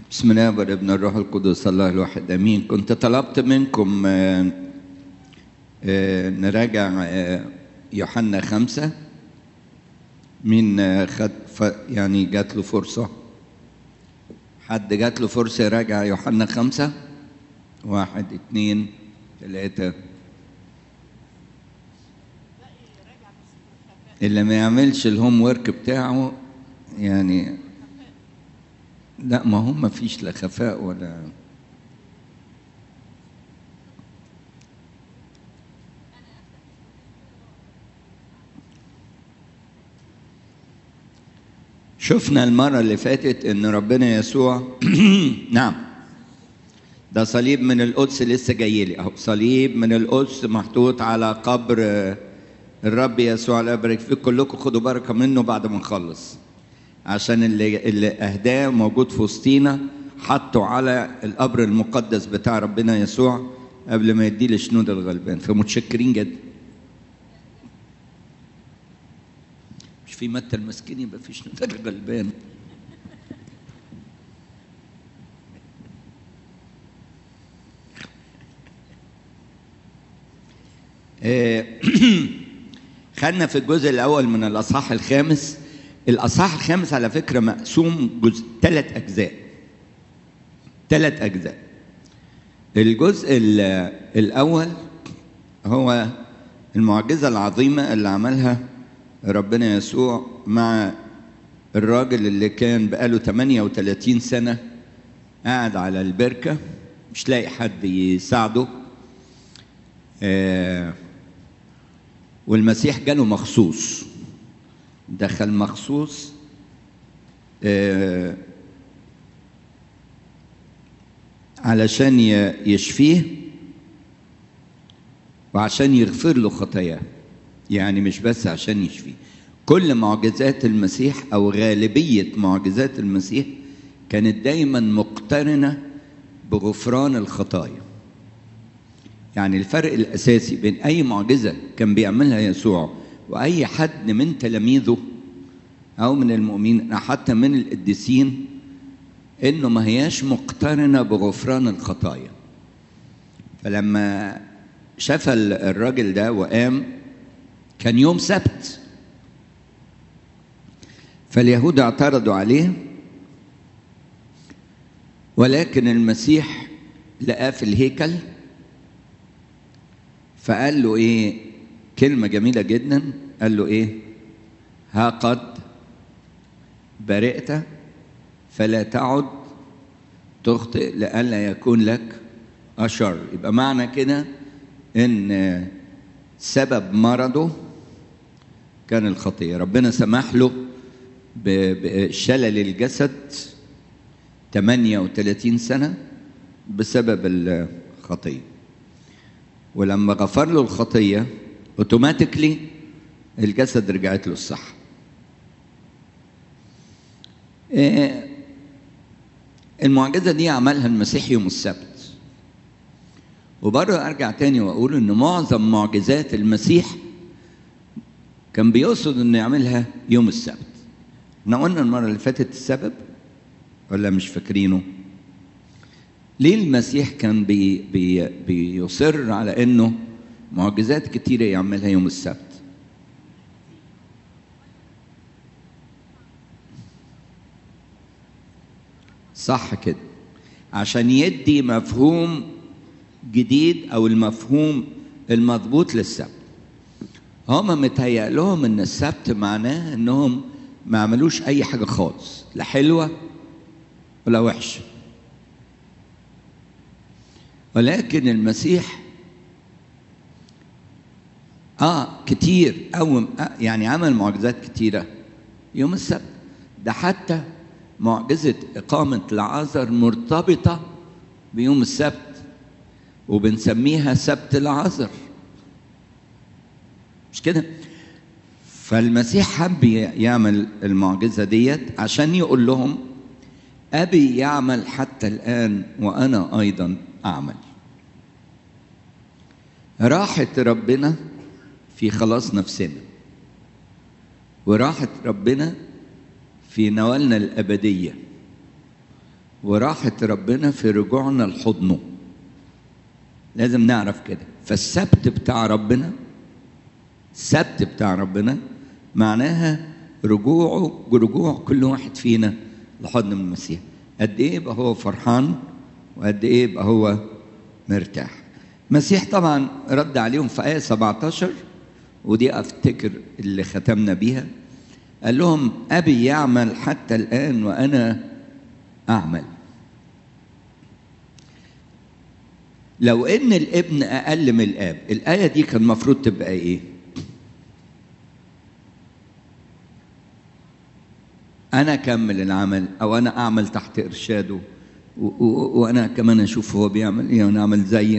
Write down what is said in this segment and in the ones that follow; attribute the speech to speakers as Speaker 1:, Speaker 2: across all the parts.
Speaker 1: بسم الله والابن الروح القدس الله الواحد امين كنت طلبت منكم آه، آه، نراجع آه، يوحنا خمسة مين آه، خد ف- يعني جات له فرصة حد جات له فرصة يراجع يوحنا خمسة واحد اتنين تلاتة اللي ما يعملش الهوم ورك بتاعه يعني لا ما هو ما فيش لا خفاء ولا شفنا المرة اللي فاتت ان ربنا يسوع نعم ده صليب من القدس لسه جاي لي اهو صليب من القدس محطوط على قبر آه، الرب يسوع الله يبارك فيكم كلكم خدوا بركه منه بعد ما نخلص عشان اللي اللي اهداه موجود في وسطينا حطه على القبر المقدس بتاع ربنا يسوع قبل ما يديه لشنود الغلبان فمتشكرين جدا مش في متى المسكين يبقى في شنود الغلبان آه، خدنا في الجزء الاول من الاصحاح الخامس الاصحاح الخامس على فكره مقسوم جزء ثلاث اجزاء ثلاث اجزاء الجزء ال- الاول هو المعجزه العظيمه اللي عملها ربنا يسوع مع الراجل اللي كان بقاله 38 سنه قاعد على البركه مش لاقي حد يساعده آه والمسيح جاله مخصوص دخل مخصوص آه، علشان ي- يشفيه وعشان يغفر له خطاياه يعني مش بس عشان يشفيه كل معجزات المسيح او غالبيه معجزات المسيح كانت دايما مقترنه بغفران الخطايا يعني الفرق الاساسي بين اي معجزه كان بيعملها يسوع واي حد من تلاميذه او من المؤمنين أو حتى من القديسين انه ما هياش مقترنه بغفران الخطايا فلما شاف ال- الراجل ده وقام كان يوم سبت فاليهود اعترضوا عليه ولكن المسيح لقاه في الهيكل فقال له ايه كلمة جميلة جدا قال له ايه ها قد برئت فلا تعد تخطئ لئلا يكون لك أشر يبقى معنى كده ان سبب مرضه كان الخطية ربنا سمح له ب- بشلل الجسد 38 سنة بسبب الخطيه ولما غفر له الخطيه اوتوماتيكلي الجسد رجعت له الصحه إيه، المعجزه دي عملها المسيح يوم السبت وبرضه ارجع تاني واقول ان معظم معجزات المسيح كان بيقصد انه يعملها يوم السبت احنا قلنا المره اللي فاتت السبب ولا مش فاكرينه ليه المسيح كان بي بي بيصر على انه معجزات كتيرة يعملها يوم السبت صح كده عشان يدي مفهوم جديد او المفهوم المضبوط للسبت هم متهيأ لهم ان السبت معناه انهم ما عملوش اي حاجه خالص لا حلوه ولا وحشه ولكن المسيح اه كتير او آه يعني عمل معجزات كتيره يوم السبت ده حتى معجزه اقامه العازر مرتبطه بيوم السبت وبنسميها سبت العازر مش كده فالمسيح حب يعمل المعجزه ديت عشان يقول لهم ابي يعمل حتى الان وانا ايضا اعمل راحة ربنا في خلاص نفسنا وراحة ربنا في نوالنا الأبدية وراحة ربنا في رجوعنا لحضنه لازم نعرف كده فالسبت بتاع ربنا السبت بتاع ربنا معناها رجوعه رجوع كل واحد فينا لحضن المسيح قد ايه يبقى هو فرحان وقد ايه يبقى هو مرتاح المسيح طبعا رد عليهم في آية 17 ودي أفتكر اللي ختمنا بيها قال لهم أبي يعمل حتى الآن وأنا أعمل لو إن الابن أقل من الآب الآية دي كان المفروض تبقى إيه؟ أنا أكمل العمل أو أنا أعمل تحت إرشاده وأنا كمان أشوف هو بيعمل إيه وأنا أعمل زيه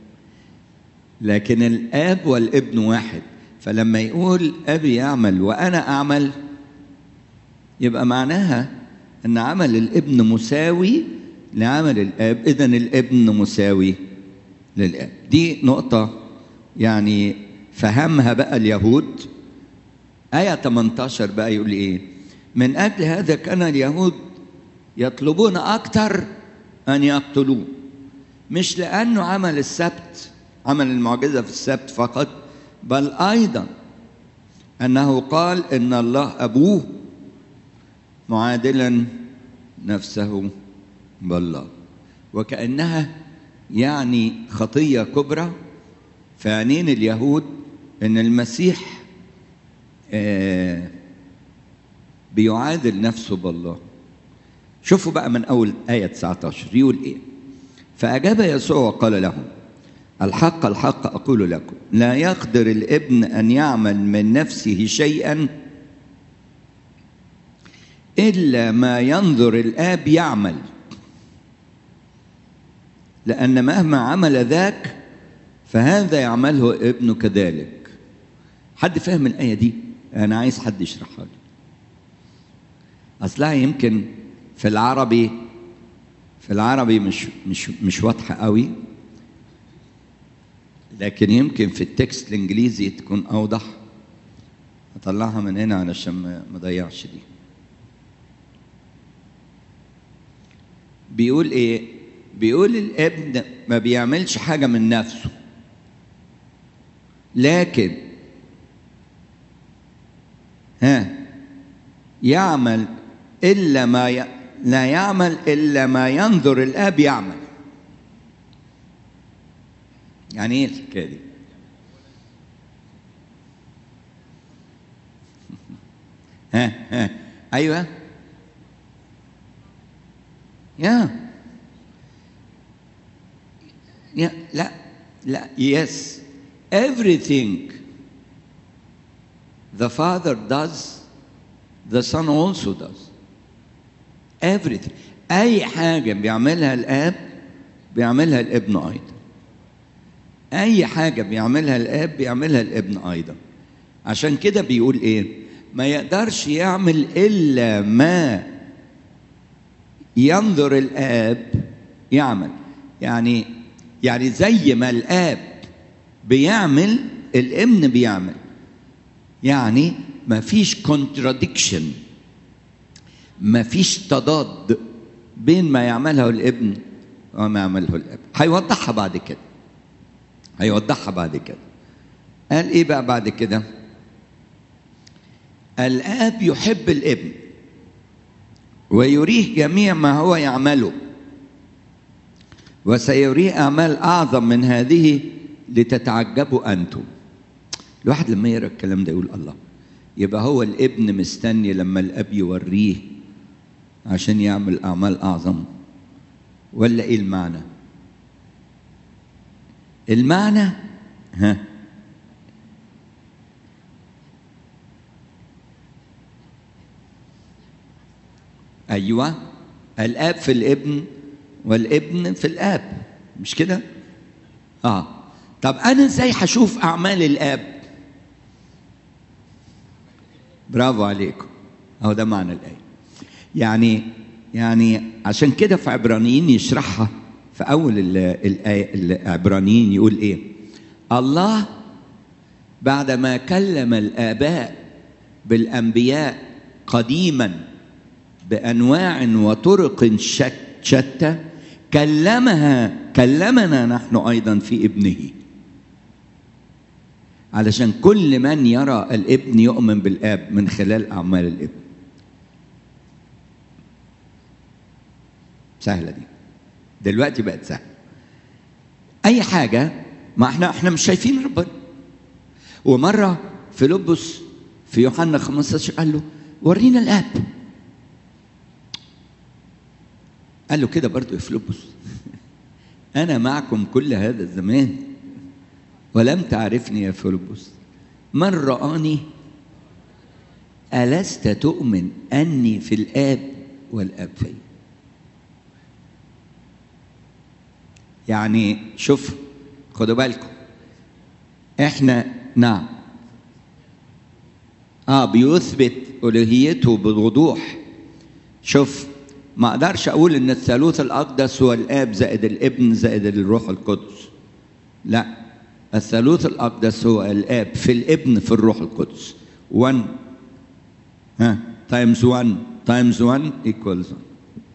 Speaker 1: لكن الاب والابن واحد فلما يقول ابي يعمل وانا اعمل يبقى معناها ان عمل الابن مساوي لعمل الاب اذا الابن مساوي للاب دي نقطه يعني فهمها بقى اليهود آية 18 بقى يقول إيه؟ من أجل هذا كان اليهود يطلبون أكثر أن يقتلوه مش لأنه عمل السبت عمل المعجزة في السبت فقط بل أيضا أنه قال إن الله أبوه معادلا نفسه بالله وكأنها يعني خطية كبرى في عينين اليهود إن المسيح آه بيعادل نفسه بالله شوفوا بقى من أول آية 19 يقول إيه فأجاب يسوع وقال لهم الحق الحق أقول لكم لا يقدر الابن أن يعمل من نفسه شيئا إلا ما ينظر الآب يعمل لأن مهما عمل ذاك فهذا يعمله ابنه كذلك حد فاهم الآية دي؟ أنا عايز حد يشرحها لي أصلها يمكن في العربي في العربي مش مش مش واضحة قوي لكن يمكن في التكست الانجليزي تكون اوضح اطلعها من هنا علشان ما اضيعش دي بيقول ايه بيقول الابن ما بيعملش حاجه من نفسه لكن ها يعمل الا ما ي... لا يعمل الا ما ينظر الاب يعمل يعني ايه الحكايه دي؟ ها ها ايوه يا يا لا لا yes everything the father does the son also does everything اي حاجه بيعملها الاب بيعملها الابن ايضا اي حاجه بيعملها الاب بيعملها الابن ايضا عشان كده بيقول ايه ما يقدرش يعمل الا ما ينظر الاب يعمل يعني يعني زي ما الاب بيعمل الابن بيعمل يعني ما فيش كونتراديكشن ما فيش تضاد بين ما يعمله الابن وما يعمله الاب هيوضحها بعد كده هيوضحها بعد كده قال ايه بقى بعد كده الاب يحب الابن ويريه جميع ما هو يعمله وسيريه اعمال اعظم من هذه لتتعجبوا انتم الواحد لما يقرا الكلام ده يقول الله يبقى هو الابن مستني لما الاب يوريه عشان يعمل اعمال اعظم ولا ايه المعنى المعنى ها ايوه الاب في الابن والابن في الاب مش كده اه طب انا ازاي هشوف اعمال الاب برافو عليكم اهو ده معنى الايه يعني يعني عشان كده في عبرانيين يشرحها في اول الايه العبرانيين يقول ايه الله بعدما كلم الاباء بالانبياء قديما بانواع وطرق شتى شتى كلمها كلمنا نحن ايضا في ابنه علشان كل من يرى الابن يؤمن بالاب من خلال اعمال الابن سهله دي دلوقتي بقت سهله اي حاجه ما احنا احنا مش شايفين ربنا ومره فيلبس في يوحنا 15 قال له ورينا الاب قال له كده برضه يا فيلبس انا معكم كل هذا الزمان ولم تعرفني يا فيلبس من رآني ألست تؤمن أني في الآب والآب في يعني شوف خدوا بالكم احنا نعم اه بيثبت الوهيته بوضوح شوف ما اقدرش اقول ان الثالوث الاقدس هو الاب زائد الابن زائد الروح القدس لا الثالوث الاقدس هو الاب في الابن في الروح القدس 1 ها تايمز 1 تايمز 1 ايكوالز 1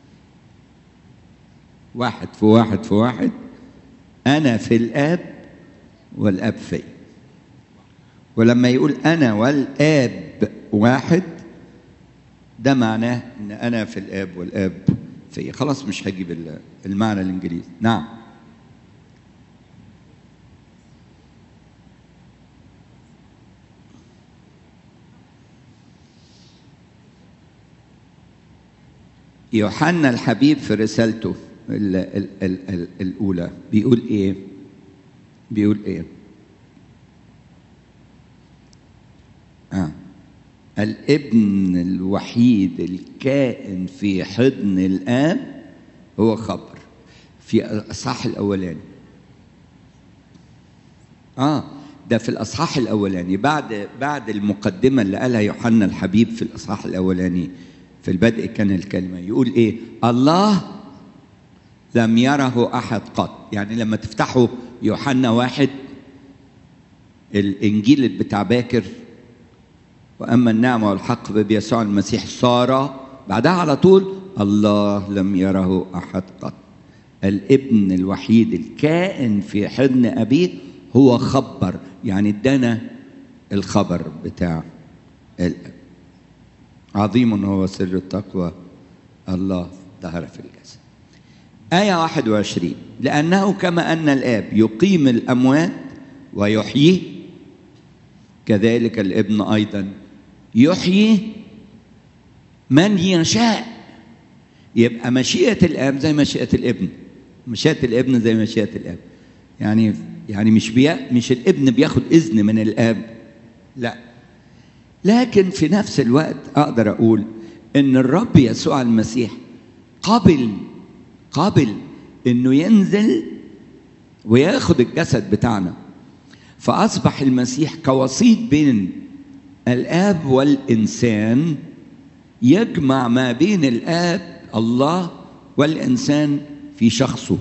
Speaker 1: واحد في واحد في واحد انا في الاب والاب في ولما يقول انا والاب واحد ده معناه ان انا في الاب والاب في خلاص مش هجيب المعنى الانجليزي نعم يوحنا الحبيب في رسالته ال ال ال ال الاولى بيقول ايه بيقول ايه آه. الابن الوحيد الكائن في حضن الاب هو خبر في الاصحاح الاولاني اه ده في الاصحاح الاولاني بعد بعد المقدمه اللي قالها يوحنا الحبيب في الاصحاح الاولاني في البدء كان الكلمه يقول ايه الله لم يره احد قط يعني لما تفتحوا يوحنا واحد الانجيل بتاع باكر واما النعمه والحق بيسوع المسيح صار بعدها على طول الله لم يره احد قط الابن الوحيد الكائن في حضن ابيه هو خبر يعني ادانا الخبر بتاع الاب عظيم هو سر التقوى الله ظهر في الجسد آية 21 لأنه كما أن الآب يقيم الأموات ويحييه كذلك الابن أيضا يحيي من يشاء يبقى مشيئة الآب زي مشيئة الابن مشيئة الابن زي مشيئة الآب يعني يعني مش بيا مش الابن بياخد إذن من الآب لا لكن في نفس الوقت أقدر أقول إن الرب يسوع المسيح قبل قبل إنه ينزل وياخد الجسد بتاعنا فأصبح المسيح كوسيط بين الآب والإنسان يجمع ما بين الآب الله والإنسان في شخصه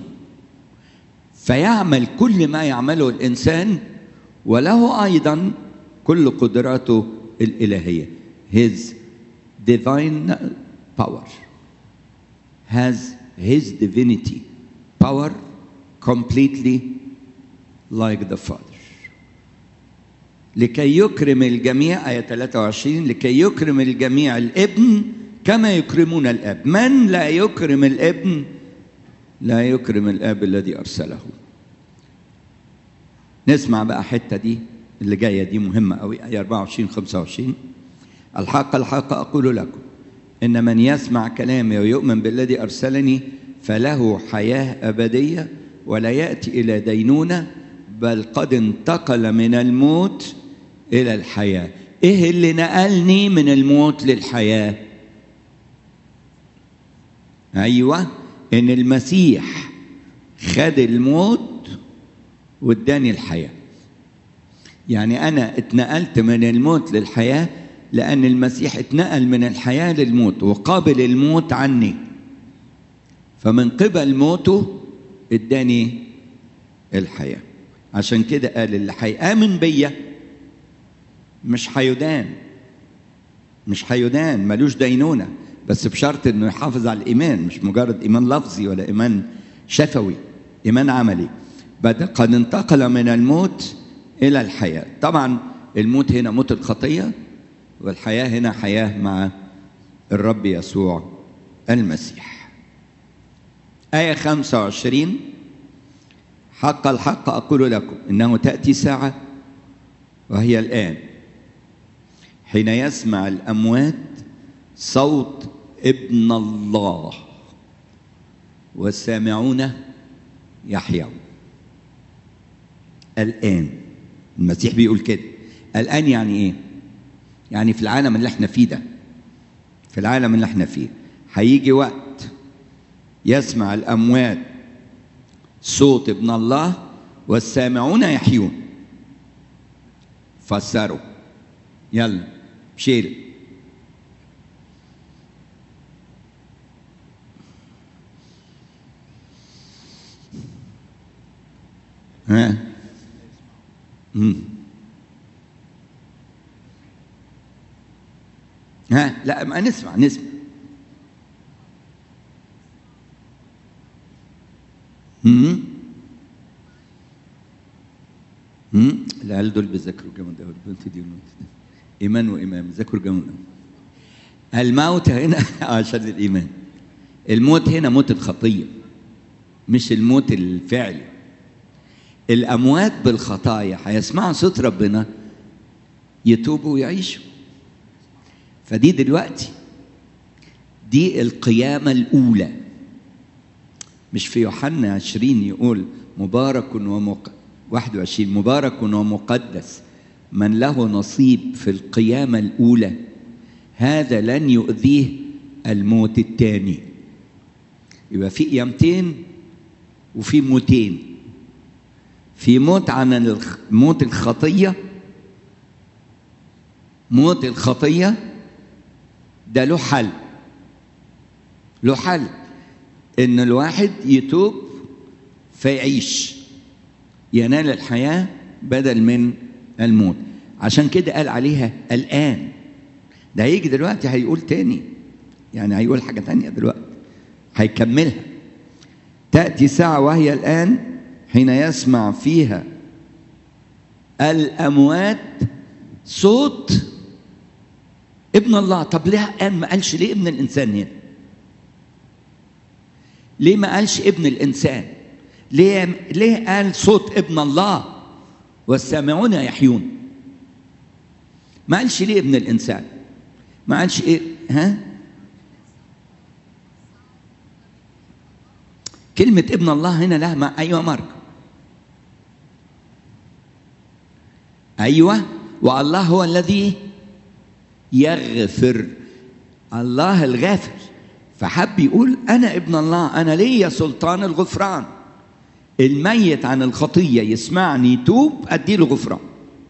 Speaker 1: فيعمل كل ما يعمله الإنسان وله أيضا كل قدراته الإلهية His divine power has His divinity power completely like the Father لكي يكرم الجميع آية 23 لكي يكرم الجميع الابن كما يكرمون الاب من لا يكرم الابن لا يكرم الاب الذي ارسله نسمع بقى حته دي اللي جايه دي مهمه قوي ايه 24 25 الحق الحق اقول لكم ان من يسمع كلامي ويؤمن بالذي ارسلني فله حياه ابديه ولا ياتي الى دينونه بل قد انتقل من الموت الى الحياه ايه اللي نقلني من الموت للحياه ايوه ان المسيح خد الموت واداني الحياه يعني انا اتنقلت من الموت للحياه لان المسيح اتنقل من الحياه للموت وقابل الموت عني فمن قبل موته اداني الحياه عشان كده قال اللي هيامن بيا مش هيدان مش هيدان ملوش دينونه بس بشرط انه يحافظ على الايمان مش مجرد ايمان لفظي ولا ايمان شفوي ايمان عملي بدا قد انتقل من الموت الى الحياه طبعا الموت هنا موت الخطيه والحياه هنا حياه مع الرب يسوع المسيح آية 25 حق الحق أقول لكم إنه تأتي ساعة وهي الآن حين يسمع الأموات صوت ابن الله والسامعون يحيون الآن المسيح بيقول كده الآن يعني إيه؟ يعني في العالم اللي احنا فيه ده في العالم اللي احنا فيه هيجي وقت يسمع الأموات صوت ابن الله والسامعون يحيون فسروا يلا شيل ها مم. ها لا ما نسمع نسمع امم امم العيال دول بيذاكروا جامد قوي البنت دي والبنت دي ايمان وامام ذاكروا جامد قوي الموت هنا عشان الايمان الموت هنا موت الخطيه مش الموت الفعلي الاموات بالخطايا هيسمعوا صوت ربنا يتوبوا ويعيشوا فدي دلوقتي دي القيامة الأولى مش في يوحنا 20 يقول مبارك ومق... 21 مبارك ومقدس من له نصيب في القيامة الأولى هذا لن يؤذيه الموت الثاني يبقى في قيامتين وفي موتين في موت عن موت الخطية موت الخطية ده له حل له حل ان الواحد يتوب فيعيش ينال الحياة بدل من الموت عشان كده قال عليها الآن ده هيجي دلوقتي هيقول تاني يعني هيقول حاجة تانية دلوقتي هيكملها تأتي ساعة وهي الآن حين يسمع فيها الأموات صوت ابن الله طب ليه قال ما قالش ليه ابن الإنسان هنا ليه ما قالش ابن الإنسان ليه ليه قال صوت ابن الله والسامعون يحيون ما قالش ليه ابن الإنسان ما قالش ايه ها كلمة ابن الله هنا لها مع أيوة مارك أيوة والله هو الذي يغفر الله الغافر فحب يقول أنا ابن الله أنا ليا سلطان الغفران الميت عن الخطية يسمعني يتوب أديله غفران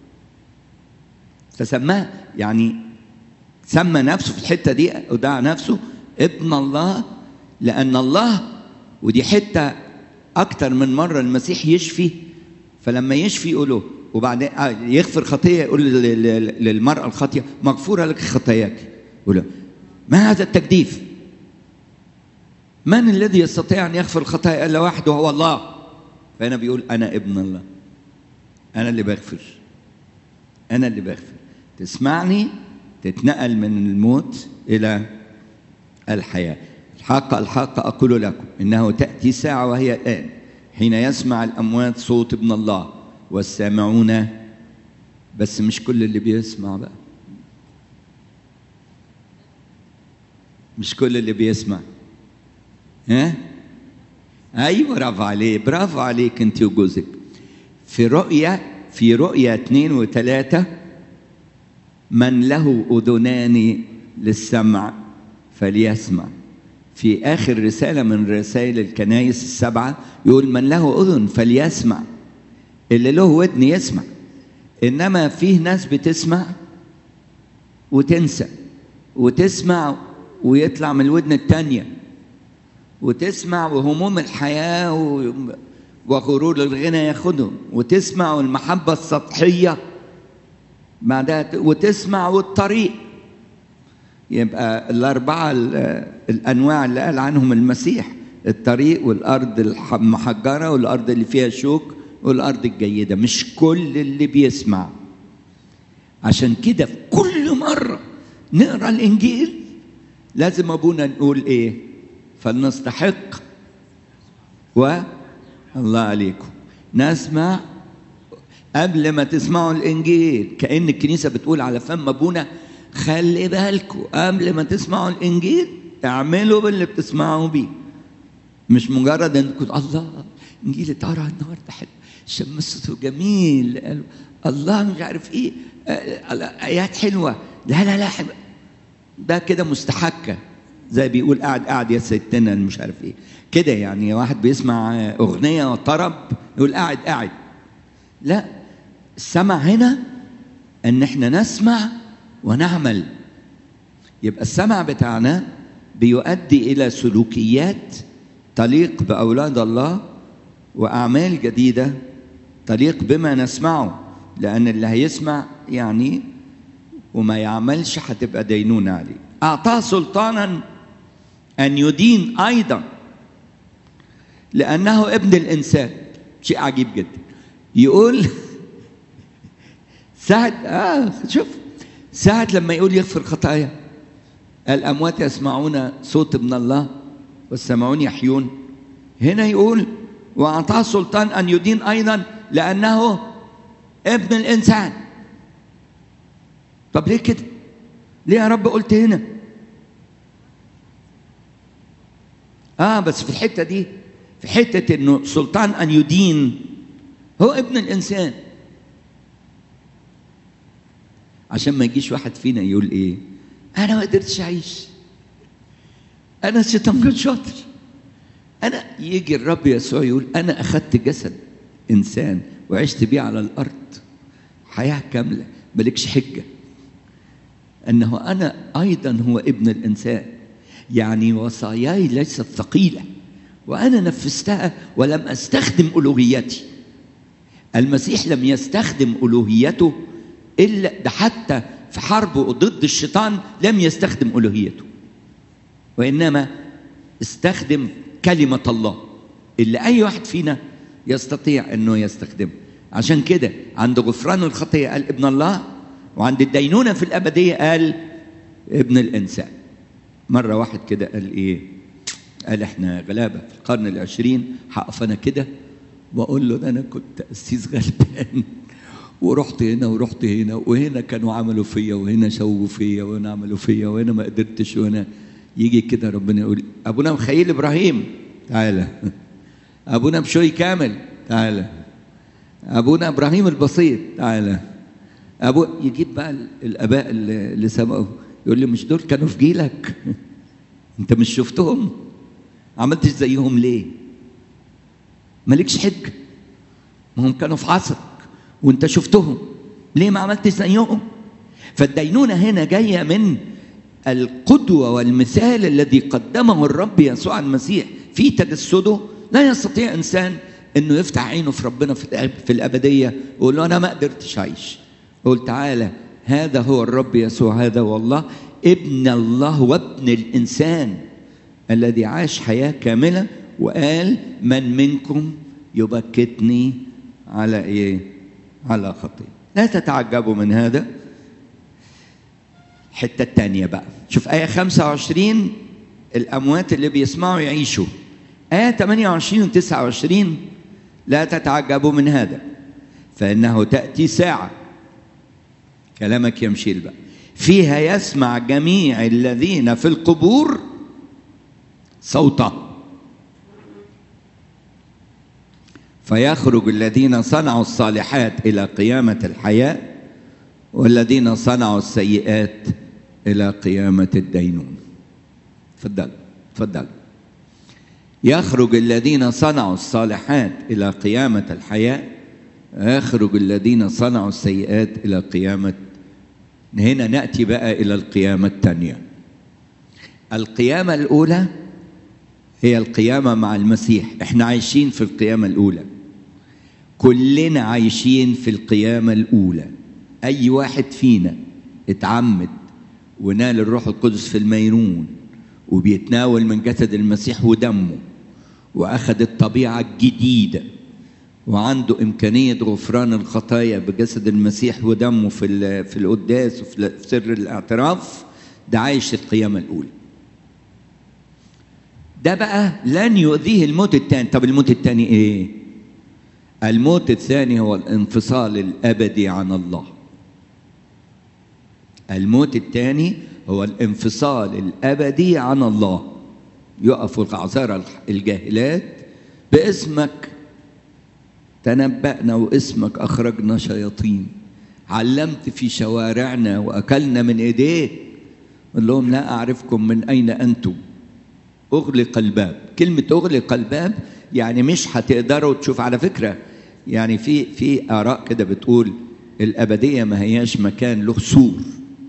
Speaker 1: فسماه يعني سمى نفسه في الحتة دي ودعا نفسه ابن الله لأن الله ودي حتة أكتر من مرة المسيح يشفي فلما يشفي يقوله وبعدين يغفر خطية يقول للمرأة الخاطية مغفورة لك خطاياك يقول ما هذا التجديف من الذي يستطيع أن يغفر الخطايا إلا وحده هو الله فهنا بيقول أنا ابن الله أنا اللي بغفر أنا اللي بغفر تسمعني تتنقل من الموت إلى الحياة الحق الحق أقول لكم إنه تأتي ساعة وهي الآن حين يسمع الأموات صوت ابن الله والسامعون بس مش كل اللي بيسمع بقى مش كل اللي بيسمع ها ايوه برافو عليك برافو عليك انت وجوزك في رؤيا في رؤيا اثنين وثلاثة من له أذنان للسمع فليسمع في آخر رسالة من رسائل الكنائس السبعة يقول من له أذن فليسمع اللي له ودن يسمع إنما فيه ناس بتسمع وتنسى وتسمع ويطلع من الودن التانية وتسمع وهموم الحياة وغرور الغنى ياخدهم وتسمع والمحبة السطحية بعدها وتسمع والطريق يبقى الأربعة الأنواع اللي قال عنهم المسيح الطريق والأرض المحجرة والأرض اللي فيها شوك والأرض الجيدة مش كل اللي بيسمع عشان كده في كل مرة نقرأ الإنجيل لازم أبونا نقول إيه فلنستحق و الله عليكم نسمع قبل ما تسمعوا الإنجيل كأن الكنيسة بتقول على فم أبونا خلي بالكم قبل ما تسمعوا الإنجيل اعملوا باللي بتسمعوا بيه مش مجرد انكم الله انجيل اتقرا النهارده حلو شمسته جميل قالوا الله مش عارف ايه ايات حلوه لا لا لا حلوة. ده كده مستحكه زي بيقول قاعد قاعد يا ستنا مش عارف ايه كده يعني واحد بيسمع اغنيه وطرب يقول قاعد قاعد لا السمع هنا ان احنا نسمع ونعمل يبقى السمع بتاعنا بيؤدي الى سلوكيات تليق باولاد الله واعمال جديده تليق بما نسمعه لان اللي هيسمع يعني وما يعملش هتبقى دينونه عليه اعطاه سلطانا ان يدين ايضا لانه ابن الانسان شيء عجيب جدا يقول ساعة آه شوف ساعة لما يقول يغفر خطايا الأموات يسمعون صوت ابن الله والسمعون يحيون هنا يقول وأعطاه سلطان أن يدين أيضا لأنه ابن الإنسان طب ليه كده؟ ليه يا رب قلت هنا؟ آه بس في الحتة دي في حتة إنه سلطان أن يدين هو ابن الإنسان عشان ما يجيش واحد فينا يقول إيه؟ أنا ما قدرتش أعيش أنا الشيطان كان شاطر أنا يجي الرب يسوع يقول أنا أخذت جسد إنسان وعشت بيه على الأرض حياة كاملة مالكش حجة أنه أنا أيضا هو ابن الإنسان يعني وصاياي ليست ثقيلة وأنا نفذتها ولم أستخدم ألوهيتي المسيح لم يستخدم ألوهيته إلا ده حتى في حربه ضد الشيطان لم يستخدم ألوهيته وإنما استخدم كلمة الله اللي أي واحد فينا يستطيع أنه يستخدمه عشان كده عند غفران الخطية قال ابن الله وعند الدينونة في الأبدية قال ابن الإنسان مرة واحد كده قال إيه قال إحنا غلابة في القرن العشرين هقف أنا كده وأقول له ده أنا كنت قسيس غلبان ورحت هنا ورحت هنا وهنا كانوا عملوا فيا وهنا سووا فيا وهنا عملوا فيا وهنا ما قدرتش وهنا يجي كده ربنا يقول ابونا مخيل ابراهيم تعالى ابونا بشوي كامل تعالى ابونا ابراهيم البسيط تعالى ابو يجيب بقى الاباء اللي سبقوا يقول لي مش دول كانوا في جيلك انت مش شفتهم عملتش زيهم ليه مالكش حجه ما هم كانوا في عصرك وانت شفتهم ليه ما عملتش زيهم فالدينونه هنا جايه من القدوه والمثال الذي قدمه الرب يسوع المسيح في تجسده لا يستطيع انسان انه يفتح عينه في ربنا في الابديه ويقول له انا ما قدرتش اعيش قول تعالى هذا هو الرب يسوع هذا هو الله ابن الله وابن الانسان الذي عاش حياه كامله وقال من منكم يبكتني على ايه على خطيه لا تتعجبوا من هذا الحته الثانيه بقى شوف ايه 25 الاموات اللي بيسمعوا يعيشوا ايه 28 و 29 لا تتعجبوا من هذا فانه تاتي ساعه كلامك يمشي بقى فيها يسمع جميع الذين في القبور صوته فيخرج الذين صنعوا الصالحات الى قيامه الحياه والذين صنعوا السيئات الى قيامه الدينون تفضل تفضل يخرج الذين صنعوا الصالحات الى قيامه الحياه يخرج الذين صنعوا السيئات الى قيامه هنا ناتي بقى الى القيامه الثانيه القيامه الاولى هي القيامه مع المسيح احنا عايشين في القيامه الاولى كلنا عايشين في القيامه الاولى اي واحد فينا اتعمد ونال الروح القدس في الميرون وبيتناول من جسد المسيح ودمه واخذ الطبيعه الجديده وعنده امكانيه غفران الخطايا بجسد المسيح ودمه في في القداس وفي سر الاعتراف ده عايش القيامه الاولى ده بقى لن يؤذيه الموت الثاني طب الموت الثاني ايه الموت الثاني هو الانفصال الابدي عن الله الموت الثاني هو الانفصال الابدي عن الله يقف العذارى الجاهلات باسمك تنبأنا واسمك أخرجنا شياطين علمت في شوارعنا وأكلنا من إيديك قال لهم لا أعرفكم من أين أنتم أغلق الباب كلمة أغلق الباب يعني مش هتقدروا تشوف على فكرة يعني في في آراء كده بتقول الأبدية ما هياش مكان له سور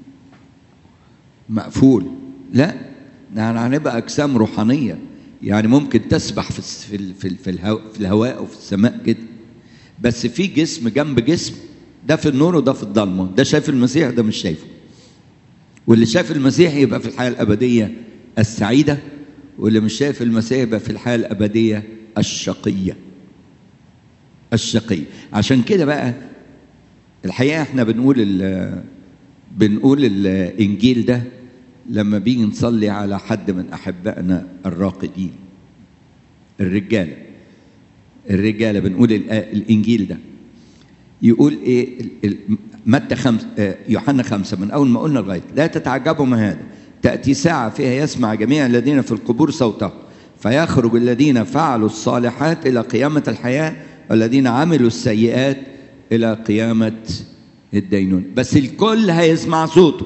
Speaker 1: مقفول لا يعني هنبقى أجسام روحانية يعني ممكن تسبح في في في, في, الهواء, في الهواء وفي السماء كده بس في جسم جنب جسم ده في النور وده في الضلمه ده شايف المسيح ده مش شايفه واللي شايف المسيح يبقى في الحياه الابديه السعيده واللي مش شايف المسيح يبقى في الحياه الابديه الشقيه الشقيه عشان كده بقى الحقيقه احنا بنقول ال بنقول الانجيل ده لما بيجي نصلي على حد من احبائنا الراقدين الرجاله الرجاله بنقول الانجيل ده يقول ايه متى خمس يوحنا خمسه من اول ما قلنا لغايه لا تتعجبوا من هذا تاتي ساعه فيها يسمع جميع الذين في القبور صوته فيخرج الذين فعلوا الصالحات الى قيامه الحياه والذين عملوا السيئات الى قيامه الدينون بس الكل هيسمع صوته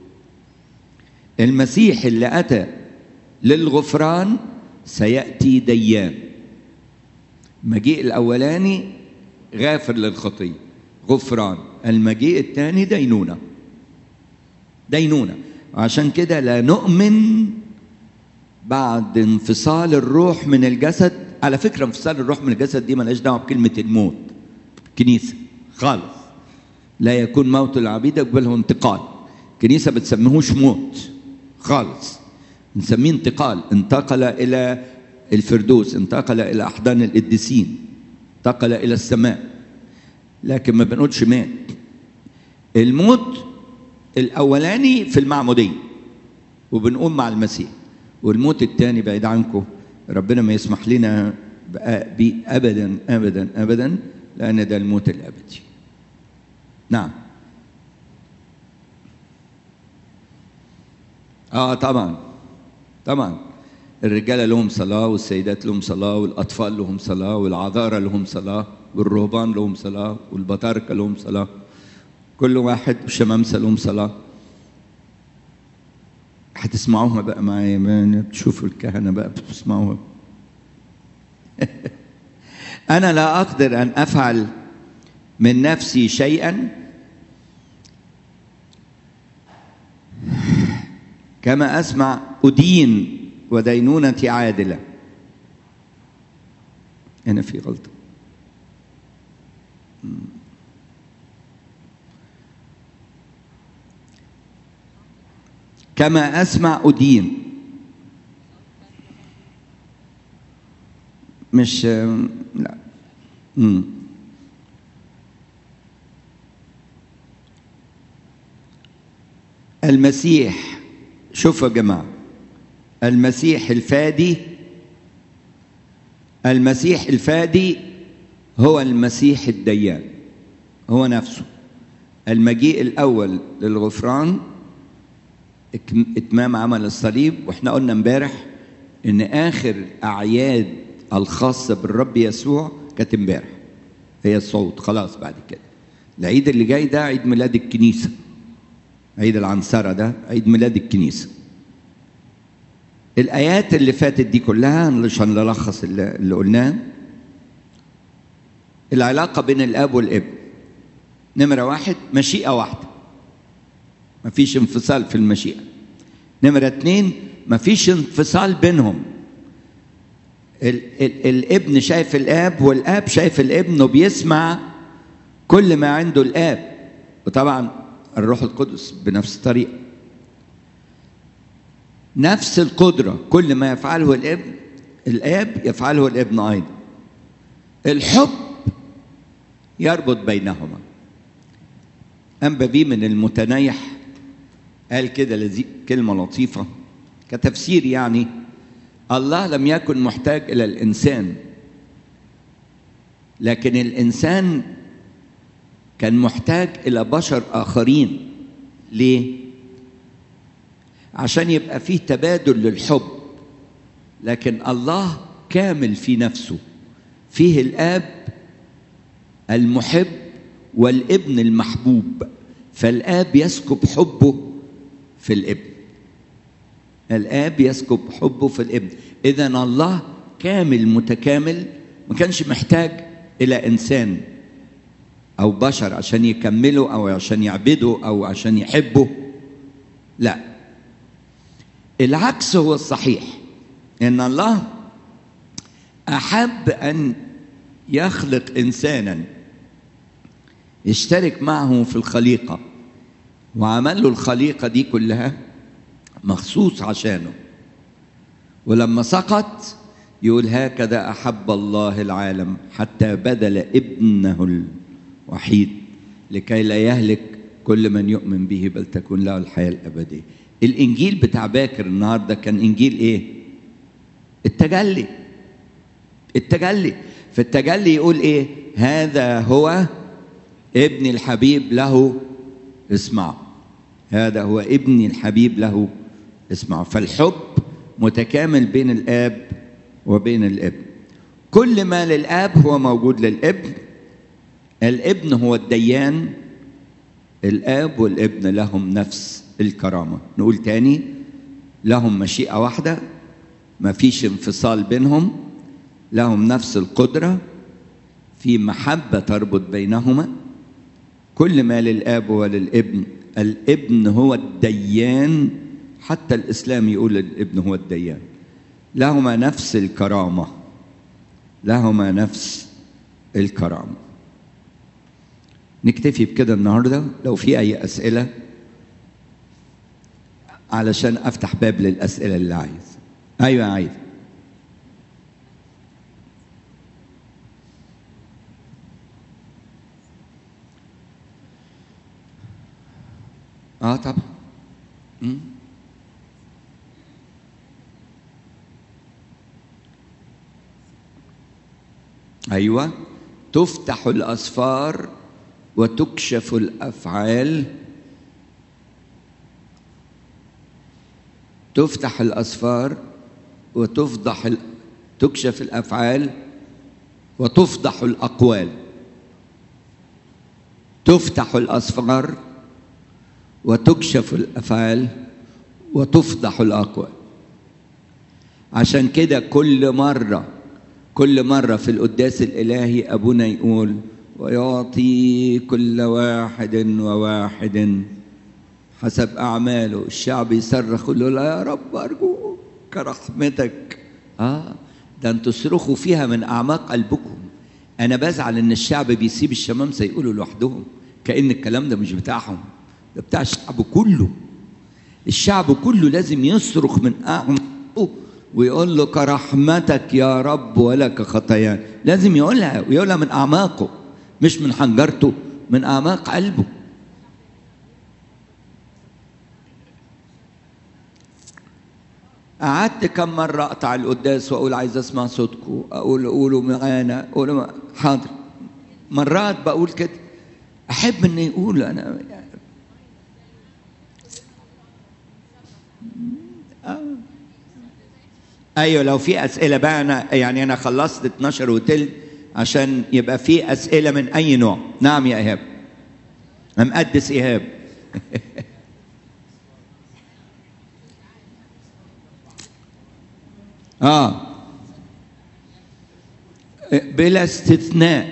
Speaker 1: المسيح اللي اتى للغفران سياتي ديان المجيء الاولاني غافر للخطيه غفران المجيء الثاني دينونه دينونه عشان كده لا نؤمن بعد انفصال الروح من الجسد على فكره انفصال الروح من الجسد دي ملهاش دعوه بكلمه الموت كنيسه خالص لا يكون موت العبيد يقبله انتقال كنيسه بتسميهوش موت خالص نسميه انتقال انتقل الى الفردوس انتقل الى احضان القديسين انتقل الى السماء لكن ما بنقولش مات الموت الاولاني في المعموديه وبنقوم مع المسيح والموت الثاني بعيد عنكم ربنا ما يسمح لنا بيه ابدا ابدا ابدا لان ده الموت الابدي نعم اه طبعا طبعا الرجاله لهم صلاه والسيدات لهم صلاه والاطفال لهم صلاه والعذارى لهم صلاه والرهبان لهم صلاه والبطاركه لهم صلاه كل واحد والشمامسه لهم صلاه هتسمعوها بقى معايا بتشوفوا الكهنه بقى بتسمعوها انا لا اقدر ان افعل من نفسي شيئا كما اسمع ادين ودينونتي عادله هنا في غلطه كما اسمع ادين مش لا مم. المسيح شوفوا يا جماعه المسيح الفادي المسيح الفادي هو المسيح الديان هو نفسه المجيء الاول للغفران اتمام عمل الصليب واحنا قلنا امبارح ان اخر اعياد الخاصه بالرب يسوع كانت امبارح هي الصوت خلاص بعد كده العيد اللي جاي ده عيد ميلاد الكنيسه عيد العنصرة ده عيد ميلاد الكنيسة الآيات اللي فاتت دي كلها عشان نلخص اللي, اللي قلناه العلاقة بين الأب والابن نمرة واحد مشيئة واحدة مفيش انفصال في المشيئة نمرة اتنين مفيش انفصال بينهم ال ال الابن شايف الاب والاب شايف الابن وبيسمع كل ما عنده الاب وطبعا الروح القدس بنفس الطريقه نفس القدرة كل ما يفعله الابن الآب يفعله الابن أيضا الحب يربط بينهما أنبا بيه من المتنيح قال كده لذي كلمة لطيفة كتفسير يعني الله لم يكن محتاج إلى الإنسان لكن الإنسان كان محتاج إلى بشر آخرين ليه؟ عشان يبقى فيه تبادل للحب لكن الله كامل في نفسه فيه الاب المحب والابن المحبوب فالاب يسكب حبه في الابن الاب يسكب حبه في الابن اذا الله كامل متكامل ما كانش محتاج الى انسان او بشر عشان يكمله او عشان يعبده او عشان يحبه لا العكس هو الصحيح ان الله احب ان يخلق انسانا يشترك معه في الخليقه وعمل له الخليقه دي كلها مخصوص عشانه ولما سقط يقول هكذا احب الله العالم حتى بذل ابنه الوحيد لكي لا يهلك كل من يؤمن به بل تكون له الحياه الابديه الانجيل بتاع باكر النهارده كان انجيل ايه التجلي التجلي في التجلي يقول ايه هذا هو ابن الحبيب له اسمعوا هذا هو ابن الحبيب له اسمعوا فالحب متكامل بين الاب وبين الابن كل ما للاب هو موجود للابن الابن هو الديان الاب والابن لهم نفس الكرامه نقول تاني لهم مشيئه واحده ما فيش انفصال بينهم لهم نفس القدره في محبه تربط بينهما كل ما للاب وللابن الابن هو الديان حتى الاسلام يقول الابن هو الديان لهما نفس الكرامه لهما نفس الكرامه نكتفي بكده النهارده لو في اي اسئله علشان افتح باب للاسئله اللي عايز ايوه عايز اه طبعا مم. ايوه تفتح الاسفار وتكشف الافعال تفتح الاسفار وتفضح ال... تكشف الافعال وتفضح الاقوال تفتح الاسفار وتكشف الافعال وتفضح الاقوال عشان كده كل مره كل مره في القداس الالهي ابونا يقول ويعطي كل واحد وواحد حسب اعماله الشعب يصرخ يقول له لا يا رب ارجوك كرحمتك اه ده انتوا تصرخوا فيها من اعماق قلبكم انا بزعل ان الشعب بيسيب الشمامسه يقولوا لوحدهم كان الكلام ده مش بتاعهم ده بتاع الشعب كله الشعب كله لازم يصرخ من اعماقه ويقول له كرحمتك يا رب ولك خطايانا لازم يقولها ويقولها من اعماقه مش من حنجرته من اعماق قلبه قعدت كم مرة أقطع القداس وأقول عايز أسمع صوتكم أقول قولوا معانا قولوا حاضر مرات بقول كده أحب إن يقول أنا يعني آه. أيوة لو في أسئلة بقى أنا يعني أنا خلصت 12 وتلت عشان يبقى في أسئلة من أي نوع نعم يا إيهاب أنا مقدس إيهاب آه بلا استثناء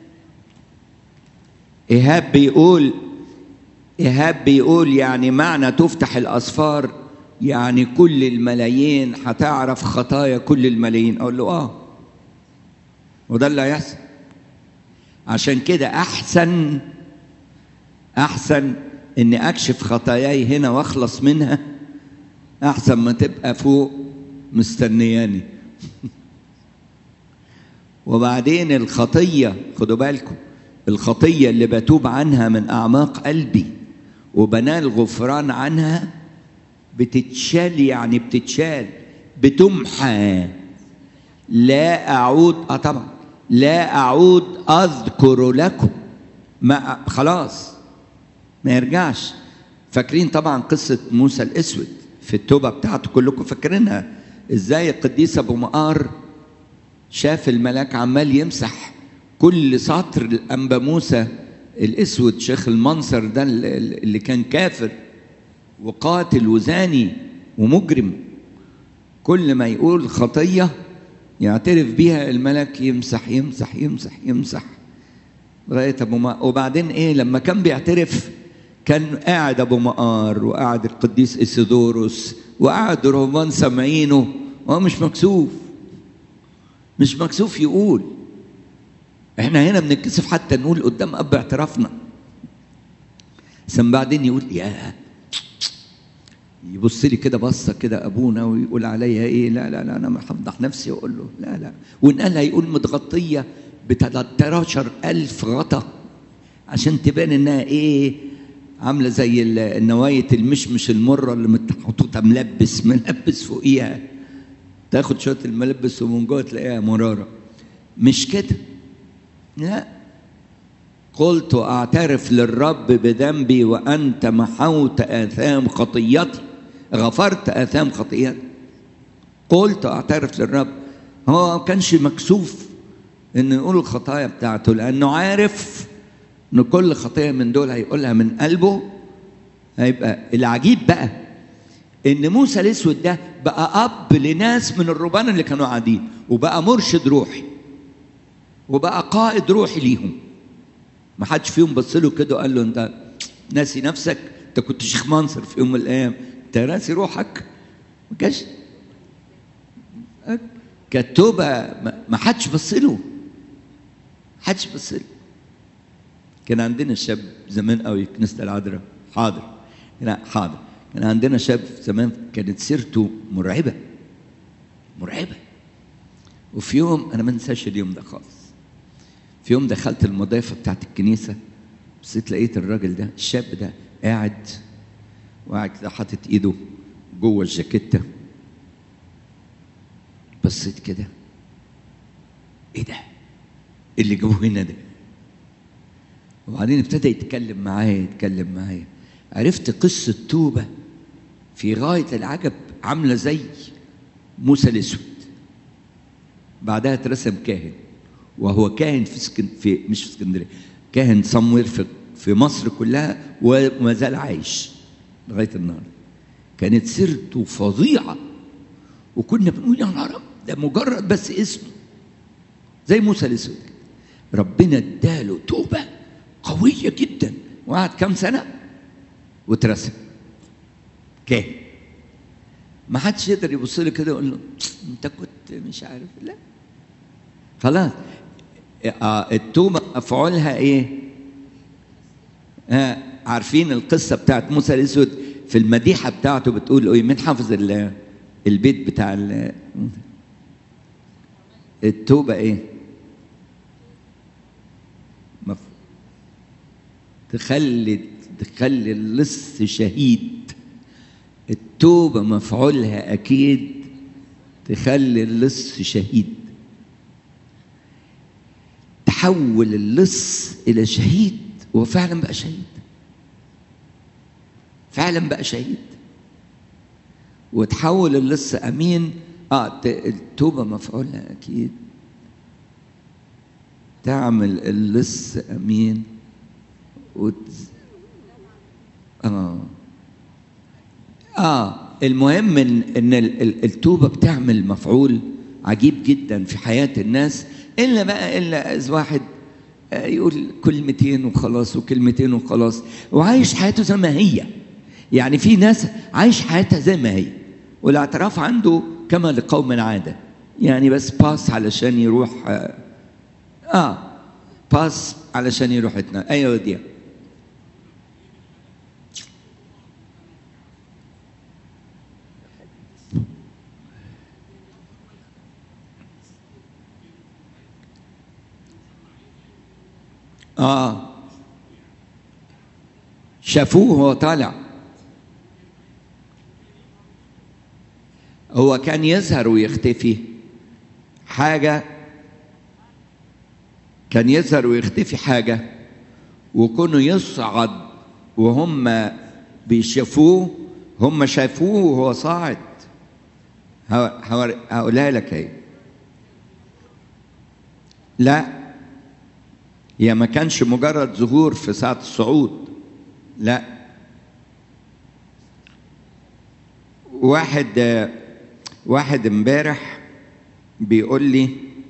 Speaker 1: إيهاب بيقول إيهاب بيقول يعني معنى تفتح الأسفار يعني كل الملايين هتعرف خطايا كل الملايين أقول له آه وده اللي هيحصل عشان كده أحسن أحسن إني أكشف خطاياي هنا وأخلص منها احسن ما تبقى فوق مستنياني وبعدين الخطيه خدوا بالكم الخطيه اللي بتوب عنها من اعماق قلبي وبنال غفران عنها بتتشال يعني بتتشال بتمحى لا اعود اه طبعا لا اعود اذكر لكم ما خلاص ما يرجعش فاكرين طبعا قصه موسى الاسود في التوبه بتاعته كلكم فاكرينها ازاي القديس ابو مقار شاف الملاك عمال يمسح كل سطر الانبا موسى الاسود شيخ المنصر ده اللي كان كافر وقاتل وزاني ومجرم كل ما يقول خطيه يعترف بيها الملك يمسح يمسح يمسح يمسح لغايه ابو مقار وبعدين ايه لما كان بيعترف كان قاعد ابو مقار وقاعد القديس اسيدوروس وقاعد رهبان سامعينه وهو مش مكسوف مش مكسوف يقول احنا هنا بنتكسف حتى نقول قدام اب اعترافنا ثم بعدين يقول يا يبص لي كده بصه كده ابونا ويقول عليا ايه لا لا لا انا محفظح نفسي واقول له لا لا وان قالها يقول متغطيه ب 13000 غطا عشان تبان انها ايه عامله زي النوايه المشمش المره اللي محطوطه ملبس ملبس فوقيها تاخد شويه الملبس ومن جوه تلاقيها مراره مش كده لا قلت اعترف للرب بذنبي وانت محوت اثام خطيتي غفرت اثام خطيتي قلت اعترف للرب هو ما كانش مكسوف ان يقول الخطايا بتاعته لانه عارف ان كل خطيه من دول هيقولها من قلبه هيبقى العجيب بقى ان موسى الاسود ده بقى اب لناس من الرهبان اللي كانوا قاعدين وبقى مرشد روحي وبقى قائد روحي ليهم ما حدش فيهم بص له كده وقال له انت ناسي نفسك انت كنت شيخ منصر في يوم من الايام انت ناسي روحك ما كانش كانت توبه ما حدش بص له حدش بص له كان عندنا شاب زمان قوي كنيسه العذراء حاضر لا حاضر كان عندنا شاب زمان كانت سيرته مرعبه مرعبه وفي يوم انا ما انساش اليوم ده خالص في يوم دخلت المضيفه بتاعت الكنيسه بصيت لقيت الراجل ده الشاب ده قاعد وقاعد كده حاطط ايده جوه الجاكيته بصيت كده ايه ده اللي جابوه هنا ده وبعدين ابتدى يتكلم معايا يتكلم معايا عرفت قصة توبة في غاية العجب عاملة زي موسى الأسود بعدها اترسم كاهن وهو كاهن في, سكن في مش في اسكندرية كاهن صموير في في مصر كلها وما زال عايش لغاية النهاردة كانت سيرته فظيعة وكنا بنقول يا نهار ده مجرد بس اسمه زي موسى الأسود ربنا اداله توبه قوية جدا وقعد كام سنة واترسم كاهن ما حدش يقدر يبص له كده ويقول له انت كنت مش عارف لا خلاص آه التوبة مفعولها ايه؟ آه عارفين القصة بتاعت موسى الأسود في المديحة بتاعته بتقول ايه مين حافظ البيت بتاع التوبة ايه؟ تخلي تخلي اللص شهيد التوبة مفعولها أكيد تخلي اللص شهيد تحول اللص إلى شهيد هو فعلا بقى شهيد فعلا بقى شهيد وتحول اللص أمين اه التوبة مفعولها أكيد تعمل اللص أمين وت... اه اه المهم ان ان التوبه بتعمل مفعول عجيب جدا في حياه الناس الا بقى الا اذا واحد يقول كلمتين وخلاص وكلمتين وخلاص وعايش حياته زي ما هي يعني في ناس عايش حياتها زي ما هي والاعتراف عنده كما لقوم عاده يعني بس باس علشان يروح اه باس علشان يروح يتنا ايوه دي اه شافوه وهو طالع هو كان يظهر ويختفي حاجة كان يظهر ويختفي حاجة وكونه يصعد وهم بيشوفوه هم شافوه وهو صاعد هقولها لك اهي لا هي ما كانش مجرد ظهور في ساعة الصعود لا واحد واحد امبارح بيقول لي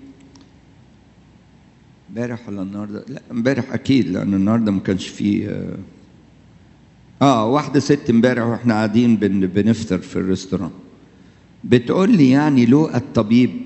Speaker 1: امبارح ولا النهارده؟ لا امبارح اكيد لان النهارده ما كانش فيه اه, آه واحده ست امبارح واحنا قاعدين بن بنفطر في الريستوران بتقول لي يعني لوقا الطبيب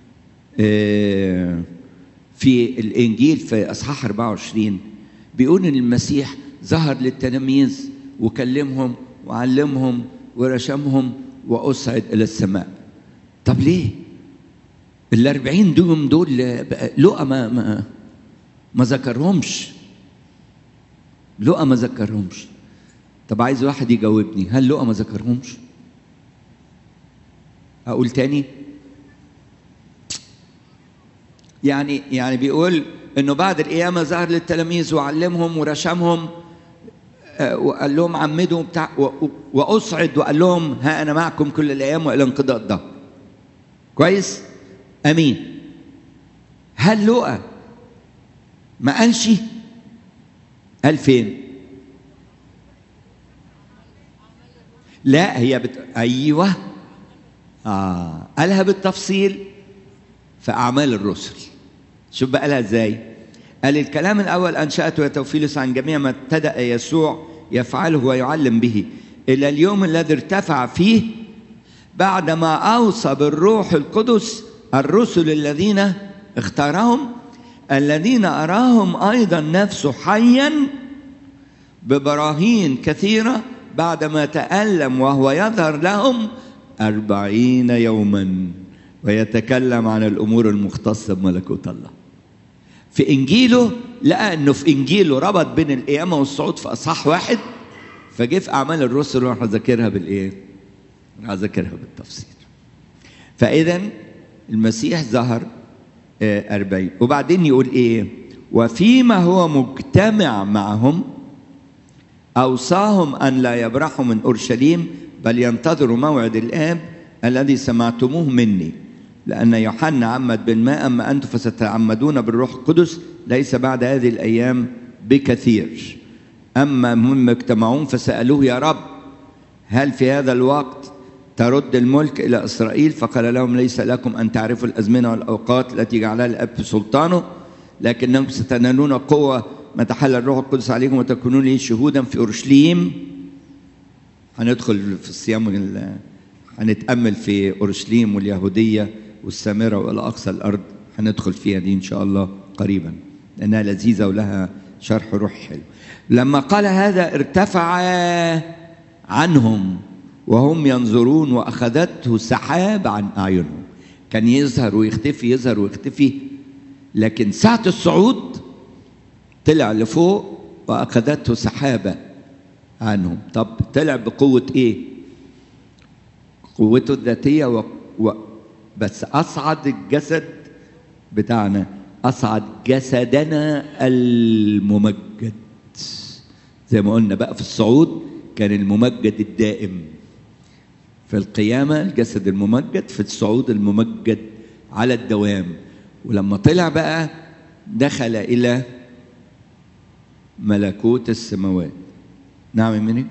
Speaker 1: آه في الانجيل في اصحاح 24 بيقول ان المسيح ظهر للتلاميذ وكلمهم وعلمهم ورشمهم وأصعد إلى السماء طب ليه الأربعين دوم دول لقى ما ما ما ذكرهمش لقى ما ذكرهمش طب عايز واحد يجاوبني هل لقى ما ذكرهمش أقول تاني يعني يعني بيقول انه بعد القيامه ظهر للتلاميذ وعلمهم ورشمهم وقال لهم عمدوا بتاع واصعد وقال لهم ها انا معكم كل الايام والى انقضاء الدهر كويس امين هل لقى ما قالش قال فين لا هي بت... ايوه اه قالها بالتفصيل في اعمال الرسل شوف بقى قالها ازاي قال الكلام الأول أنشأته يا توفيلس عن جميع ما ابتدأ يسوع يفعله ويعلم به إلى اليوم الذي ارتفع فيه بعدما أوصى بالروح القدس الرسل الذين اختارهم الذين أراهم أيضا نفسه حيا ببراهين كثيرة بعدما تألم وهو يظهر لهم أربعين يوما ويتكلم عن الأمور المختصة بملكوت الله في انجيله لقى انه في انجيله ربط بين القيامه والصعود في اصحاح واحد فجه في اعمال الرسل راح ذاكرها بالايه؟ راح ذاكرها بالتفصيل. فاذا المسيح ظهر أربعين وبعدين يقول ايه؟ وفيما هو مجتمع معهم اوصاهم ان لا يبرحوا من اورشليم بل ينتظروا موعد الاب الذي سمعتموه مني لأن يوحنا عمد بالماء أما أنتم فستعمدون بالروح القدس ليس بعد هذه الأيام بكثير أما هم اجتمعون فسألوه يا رب هل في هذا الوقت ترد الملك إلى إسرائيل فقال لهم ليس لكم أن تعرفوا الأزمنة والأوقات التي جعلها الأب في سلطانه لكنكم ستنالون قوة ما تحل الروح القدس عليكم وتكونون لي شهودا في أورشليم هندخل في الصيام هنتأمل في أورشليم واليهودية والسامرة وإلى أقصى الأرض هندخل فيها دي إن شاء الله قريبا لأنها لذيذة ولها شرح روح حلو لما قال هذا ارتفع عنهم وهم ينظرون وأخذته سحاب عن أعينهم كان يظهر ويختفي يظهر ويختفي لكن ساعة الصعود طلع لفوق وأخذته سحابة عنهم طب طلع بقوة إيه قوته الذاتية و... و... بس أصعد الجسد بتاعنا أصعد جسدنا الممجد زي ما قلنا بقى في الصعود كان الممجد الدائم في القيامة الجسد الممجد في الصعود الممجد على الدوام ولما طلع بقى دخل إلى ملكوت السماوات نعم مني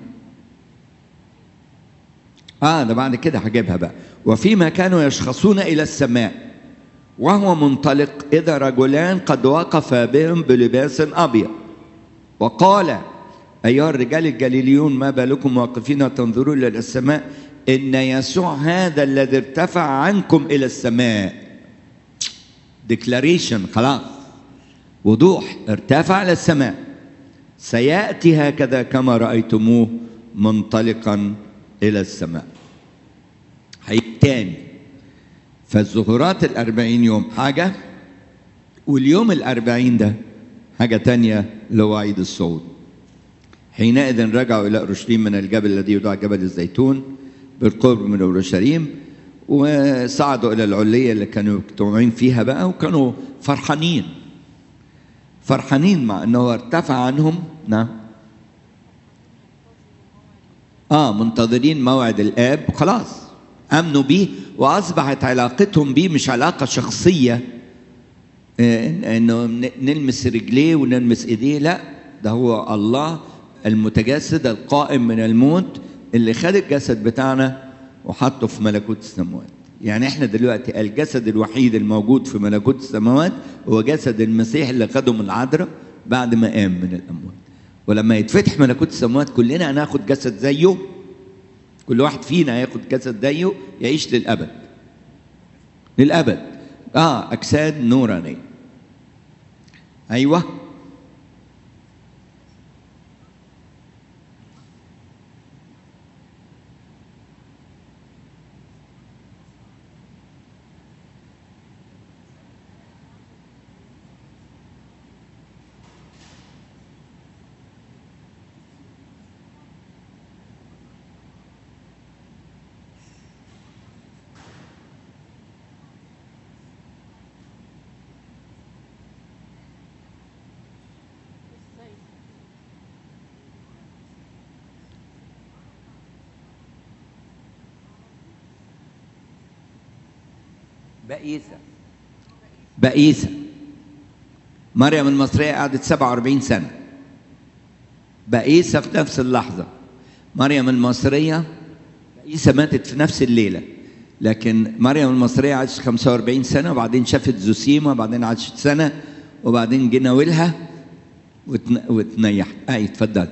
Speaker 1: اه ده بعد كده هجيبها بقى وفيما كانوا يشخصون الى السماء وهو منطلق اذا رجلان قد وقفا بهم بلباس ابيض وقال ايها الرجال الجليليون ما بالكم واقفين تنظرون الى السماء ان يسوع هذا الذي ارتفع عنكم الى السماء ديكلاريشن خلاص وضوح ارتفع الى السماء سياتي هكذا كما رايتموه منطلقا إلى السماء هيجي تاني فالظهورات الأربعين يوم حاجة واليوم الأربعين ده حاجة تانية اللي هو عيد الصعود حينئذ رجعوا إلى أورشليم من الجبل الذي يدعى جبل الزيتون بالقرب من أورشليم وصعدوا إلى العلية اللي كانوا مجتمعين فيها بقى وكانوا فرحانين فرحانين مع أنه ارتفع عنهم نعم آه منتظرين موعد الآب خلاص آمنوا بيه وأصبحت علاقتهم بيه مش علاقة شخصية آه إنه نلمس رجليه ونلمس إيديه لا ده هو الله المتجسد القائم من الموت اللي خد الجسد بتاعنا وحطه في ملكوت السماوات يعني احنا دلوقتي الجسد الوحيد الموجود في ملكوت السماوات هو جسد المسيح اللي خده من العذراء بعد ما قام من الاموات ولما يتفتح ملكوت السماوات كلنا هناخد جسد زيه كل واحد فينا هياخد جسد زيه يعيش للابد للابد اه اجساد نورانيه ايوه بئيسة بئيسة مريم المصرية قعدت 47 سنة بئيسة في نفس اللحظة مريم المصرية بئيسة ماتت في نفس الليلة لكن مريم المصرية عاشت 45 سنة وبعدين شافت زوسيما وبعدين عاشت سنة وبعدين جينا ولها وتن... وتنيحت أي اتفضل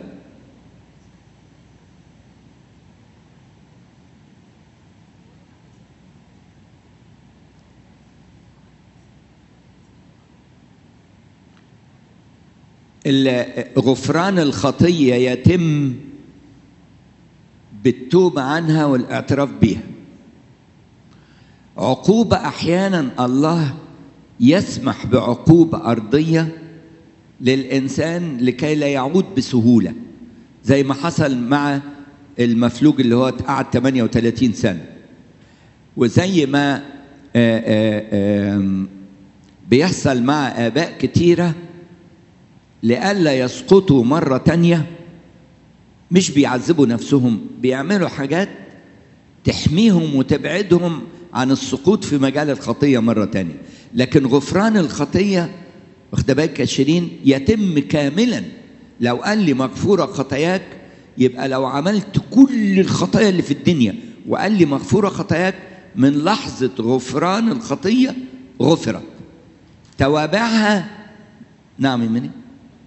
Speaker 1: غفران الخطيه يتم بالتوبه عنها والاعتراف بها عقوبه احيانا الله يسمح بعقوبه ارضيه للانسان لكي لا يعود بسهوله زي ما حصل مع المفلوج اللي هو قعد 38 سنه وزي ما آآ آآ بيحصل مع اباء كتيره لئلا يسقطوا مرة تانية مش بيعذبوا نفسهم بيعملوا حاجات تحميهم وتبعدهم عن السقوط في مجال الخطية مرة تانية لكن غفران الخطية واخد بالك يا شيرين يتم كاملا لو قال لي مغفورة خطاياك يبقى لو عملت كل الخطايا اللي في الدنيا وقال لي مغفورة خطاياك من لحظة غفران الخطية غفرت توابعها نعم يا مني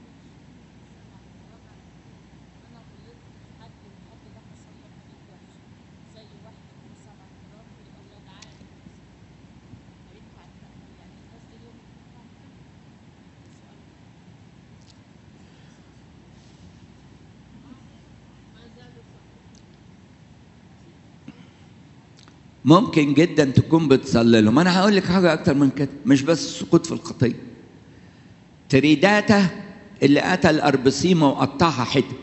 Speaker 1: ممكن جدا تكون بتصلي لهم انا هقول لك حاجه اكتر من كده مش بس السقوط في الخطيه تريداته اللي قتل اربسيمه وقطعها حتت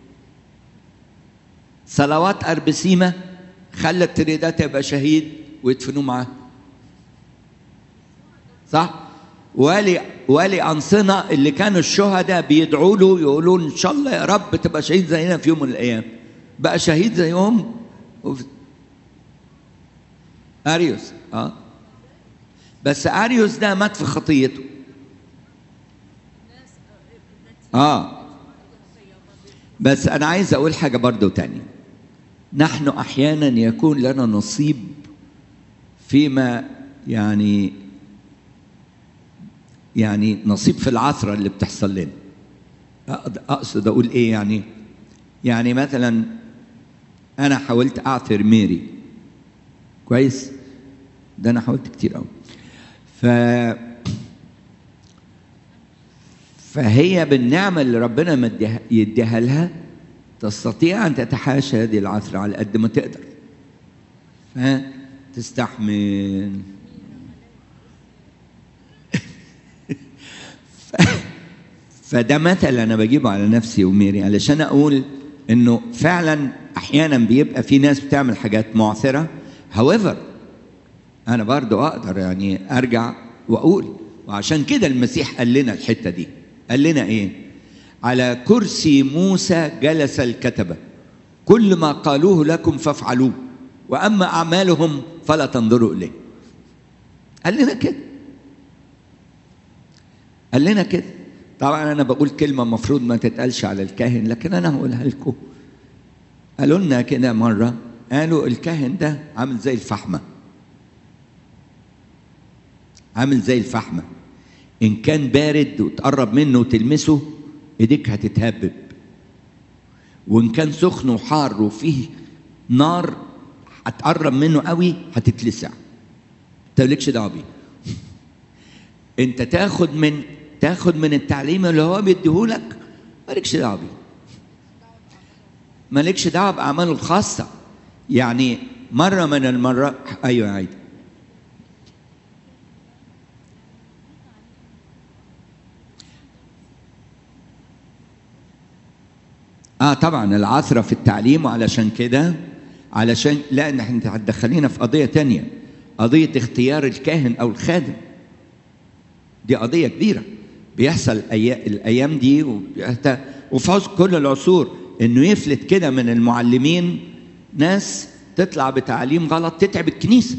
Speaker 1: صلوات اربسيمه خلت تريداته يبقى شهيد ويدفنوه معاه صح والي والي انصنه اللي كانوا الشهداء بيدعوا له يقولوا ان شاء الله يا رب تبقى شهيد زينا في يوم من الايام بقى شهيد زيهم اريوس اه بس اريوس ده مات في خطيته اه بس انا عايز اقول حاجه برضو تاني نحن احيانا يكون لنا نصيب فيما يعني يعني نصيب في العثره اللي بتحصل لنا اقصد اقول ايه يعني يعني مثلا انا حاولت اعثر ميري كويس ده انا حاولت كتير قوي ف فهي بالنعمه اللي ربنا مديها يديها لها تستطيع ان تتحاشى هذه العثره على قد ما تقدر فده مثل انا بجيبه على نفسي وميري علشان اقول انه فعلا احيانا بيبقى في ناس بتعمل حاجات معثره however انا برضو اقدر يعني ارجع واقول وعشان كده المسيح قال لنا الحته دي قال لنا ايه على كرسي موسى جلس الكتبه كل ما قالوه لكم فافعلوه واما اعمالهم فلا تنظروا اليه قال لنا كده قال لنا كده طبعا انا بقول كلمه المفروض ما تتقالش على الكاهن لكن انا هقولها لكم قالوا لنا كده مره قالوا الكاهن ده عامل زي الفحمه عامل زي الفحمه ان كان بارد وتقرب منه وتلمسه ايديك هتتهبب وان كان سخن وحار وفيه نار هتقرب منه قوي هتتلسع انت مالكش دعوه بيه انت تاخد من تاخد من التعليم اللي هو بيديهولك مالكش دعوه بيه مالكش دعوه باعماله الخاصه يعني مره من المرات ايوه عادي اه طبعا العثره في التعليم وعلشان كده علشان لا احنا هتدخلينا في قضيه تانية قضيه اختيار الكاهن او الخادم دي قضيه كبيره بيحصل الايام دي وفي كل العصور انه يفلت كده من المعلمين ناس تطلع بتعليم غلط تتعب الكنيسه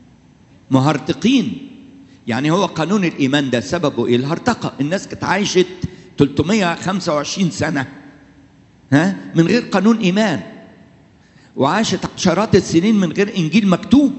Speaker 1: مهرطقين يعني هو قانون الايمان ده سببه ايه الهرطقه الناس كانت عايشه 325 سنه ها من غير قانون ايمان وعاشت عشرات السنين من غير انجيل مكتوب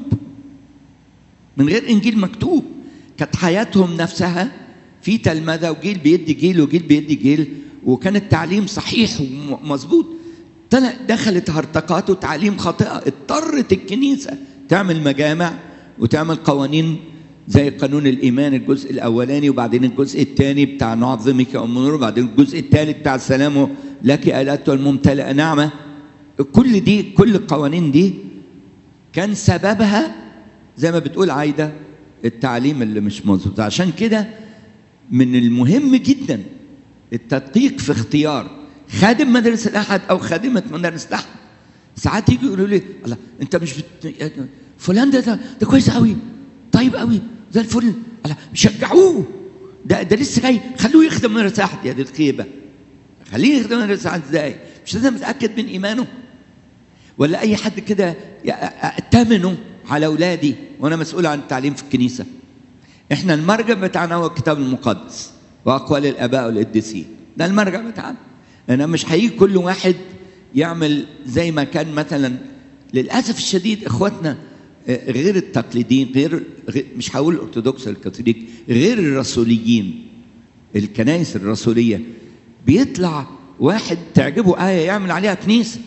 Speaker 1: من غير انجيل مكتوب كانت حياتهم نفسها في تلمذه وجيل بيدي جيل وجيل بيدي جيل وكان التعليم صحيح ومظبوط طلع دخلت هرطقات وتعليم خاطئه اضطرت الكنيسه تعمل مجامع وتعمل قوانين زي قانون الايمان الجزء الاولاني وبعدين الجزء الثاني بتاع نعظمك ام نور وبعدين الجزء الثالث بتاع السلام لك الات الممتلئه نعمه كل دي كل القوانين دي كان سببها زي ما بتقول عايده التعليم اللي مش مظبوط عشان كده من المهم جدا التدقيق في اختيار خادم مدرسه الاحد او خادمه مدرسه الاحد ساعات يجوا يقولوا لي الله انت مش بت... فلان ده ده, ده كويس قوي طيب قوي زي الفل الله شجعوه ده ده لسه جاي خلوه يخدم مدرسه احد يا دي الخيبه خليه يخدم مدرسه احد ازاي مش لازم اتاكد من ايمانه ولا اي حد كده اتمنه على اولادي وانا مسؤول عن التعليم في الكنيسه احنا المرجع بتاعنا هو الكتاب المقدس واقوال الاباء والقديسين ده المرجع بتاعنا انا مش هيجي كل واحد يعمل زي ما كان مثلا للاسف الشديد اخواتنا غير التقليديين غير, غير مش هقول الارثوذكس الكاثوليك غير الرسوليين الكنائس الرسوليه بيطلع واحد تعجبه ايه يعمل عليها كنيسه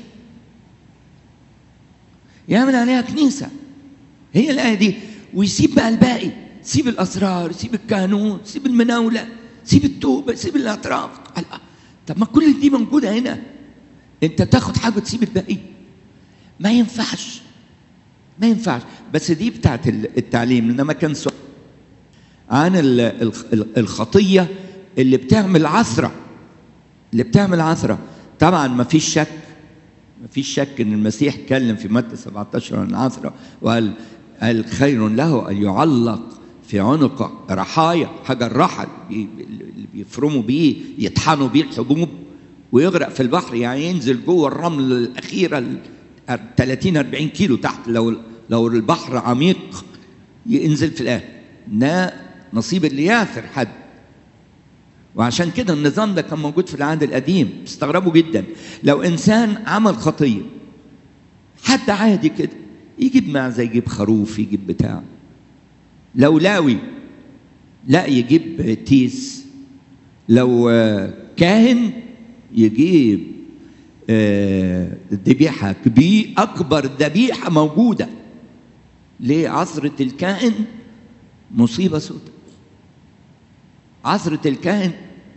Speaker 1: يعمل عليها كنيسه هي الايه دي ويسيب بقى الباقي سيب الاسرار سيب الكهنوت سيب المناوله سيب التوبه سيب الاعتراف طب ما كل دي موجوده هنا انت تاخد حاجه وتسيب الباقي ما ينفعش ما ينفعش بس دي بتاعت التعليم انما كان سؤال عن الخطيه اللي بتعمل عثره اللي بتعمل عثره طبعا ما فيش شك ما فيش شك ان المسيح اتكلم في متى 17 عن العثره وقال قال خير له ان يعلق في عنق رحايا حجر رحل اللي بيفرموا بيه يطحنوا بيه الحبوب ويغرق في البحر يعني ينزل جوه الرمل الاخيره 30 40 كيلو تحت لو لو البحر عميق ينزل في الاخر ده نصيب اللي ياثر حد وعشان كده النظام ده كان موجود في العهد القديم استغربوا جدا لو انسان عمل خطيه حد عادي كده يجيب معزه يجيب خروف يجيب بتاع لو لاوي لا يجيب تيس لو كاهن يجيب ذبيحة كبير أكبر ذبيحة موجودة ليه عصرة الكاهن مصيبة سوداء عصرة الكاهن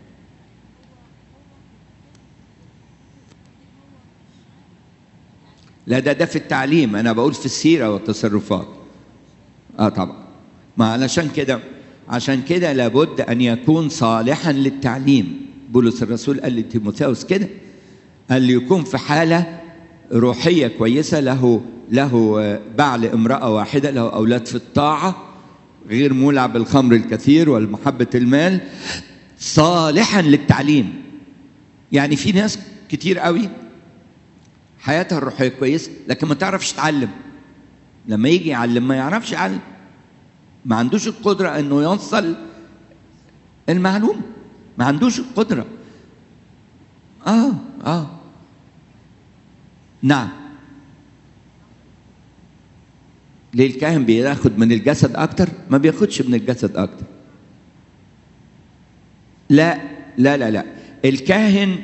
Speaker 1: لا ده ده في التعليم أنا بقول في السيرة والتصرفات آه طبعا ما علشان كده عشان كده لابد أن يكون صالحا للتعليم بولس الرسول قال لتيموثاوس كده قال لي يكون في حالة روحية كويسة له له بعل امرأة واحدة له أولاد في الطاعة غير مولع بالخمر الكثير والمحبة المال صالحا للتعليم يعني في ناس كتير قوي حياتها الروحية كويسة لكن ما تعرفش تعلم لما يجي يعلم ما يعرفش يعلم ما عندوش القدرة انه يوصل المعلومة ما عندوش القدرة اه اه نعم ليه الكاهن بياخد من الجسد اكتر ما بياخدش من الجسد اكتر لا لا لا لا الكاهن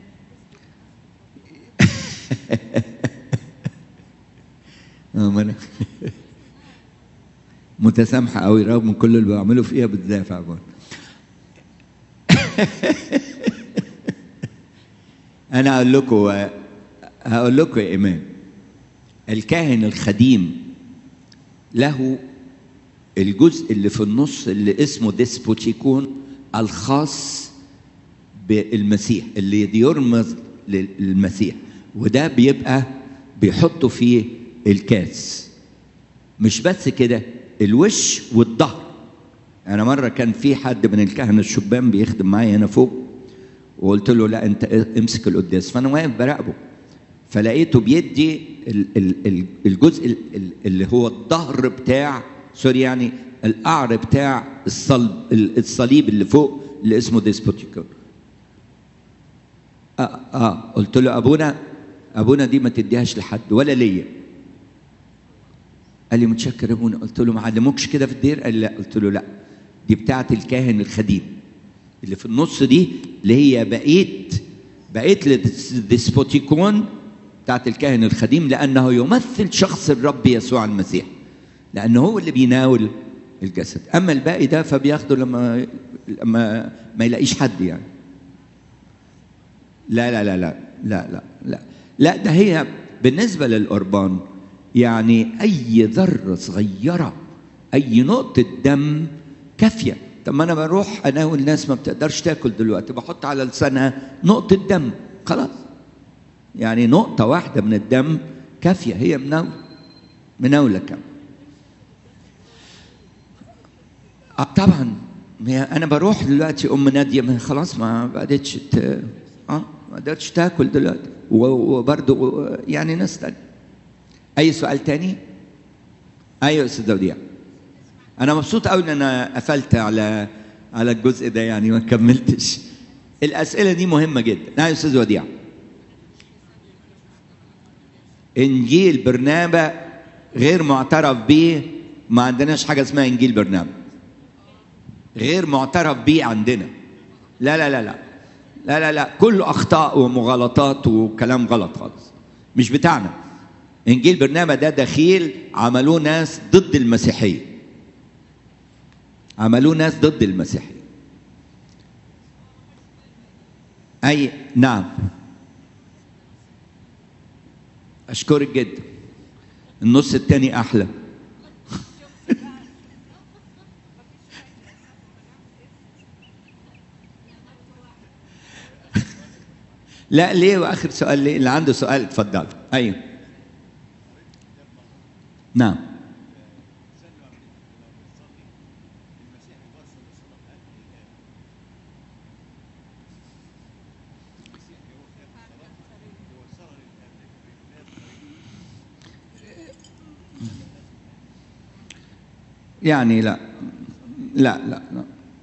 Speaker 1: متسامحة قوي رغم كل اللي بعمله فيها بتدافع برضه أنا أقول لكم هقول لكم يا إمام الكاهن الخديم له الجزء اللي في النص اللي اسمه ديسبوتيكون الخاص بالمسيح اللي يرمز للمسيح وده بيبقى بيحطوا فيه الكاس مش بس كده الوش والظهر انا مره كان في حد من الكهنه الشبان بيخدم معايا هنا فوق وقلت له لا انت امسك القداس فانا واقف براقبه فلقيته بيدي الجزء اللي هو الظهر بتاع سوري يعني القعر بتاع الصلب الصليب اللي فوق اللي اسمه ديسبوتيكون آه, اه قلت له ابونا ابونا دي ما تديهاش لحد ولا ليا قال لي متشكر يا ابونا قلت له ما علموكش كده في الدير قال لي لا قلت له لا دي بتاعه الكاهن الخديم اللي في النص دي اللي هي بقيت بقيت للديسبوتيكون بتاعه الكاهن الخديم لانه يمثل شخص الرب يسوع المسيح لانه هو اللي بيناول الجسد اما الباقي ده فبياخده لما لما ما يلاقيش حد يعني لا لا لا لا لا لا لا لا ده هي بالنسبة للقربان يعني أي ذرة صغيرة أي نقطة دم كافية طب ما أنا بروح أناول ناس ما بتقدرش تاكل دلوقتي بحط على لسانها نقطة دم خلاص يعني نقطة واحدة من الدم كافية هي مناولة مناولة كم آه طبعا أنا بروح دلوقتي أم نادية ما خلاص ما بقتش اه ما قدرتش تاكل دلوقتي وبرضه يعني ناس تاني اي سؤال تاني ايوه استاذ وديع انا مبسوط قوي ان انا قفلت على على الجزء ده يعني ما كملتش الاسئله دي مهمه جدا نعم يا استاذ وديع انجيل برنابا غير معترف به ما عندناش حاجه اسمها انجيل برنابا غير معترف به عندنا لا لا لا لا لا لا لا كله اخطاء ومغالطات وكلام غلط خالص مش بتاعنا انجيل برنامج ده دخيل عملوه ناس ضد المسيحيه عملوه ناس ضد المسيحيه اي نعم اشكرك جدا النص التاني احلى لا ليه واخر سؤال ليه اللي عنده سؤال اتفضل ايوه نعم يعني لا لا لا, لا.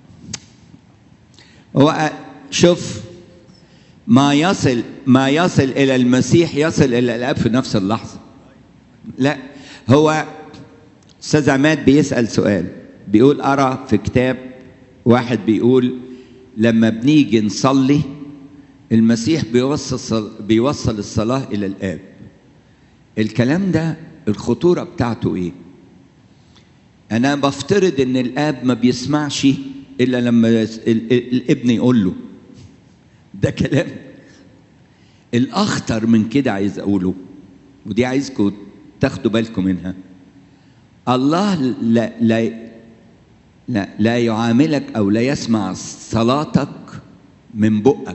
Speaker 1: هو شوف ما يصل ما يصل الى المسيح يصل الى الاب في نفس اللحظه لا هو استاذ عماد بيسال سؤال بيقول ارى في كتاب واحد بيقول لما بنيجي نصلي المسيح بيوصل بيوصل الصلاه الى الاب الكلام ده الخطوره بتاعته ايه انا بفترض ان الاب ما بيسمعش الا لما الابن يقول له ده كلام الاخطر من كده عايز اقوله ودي عايزكم تاخدوا بالكم منها الله لا لا لا, لا يعاملك او لا يسمع صلاتك من بقك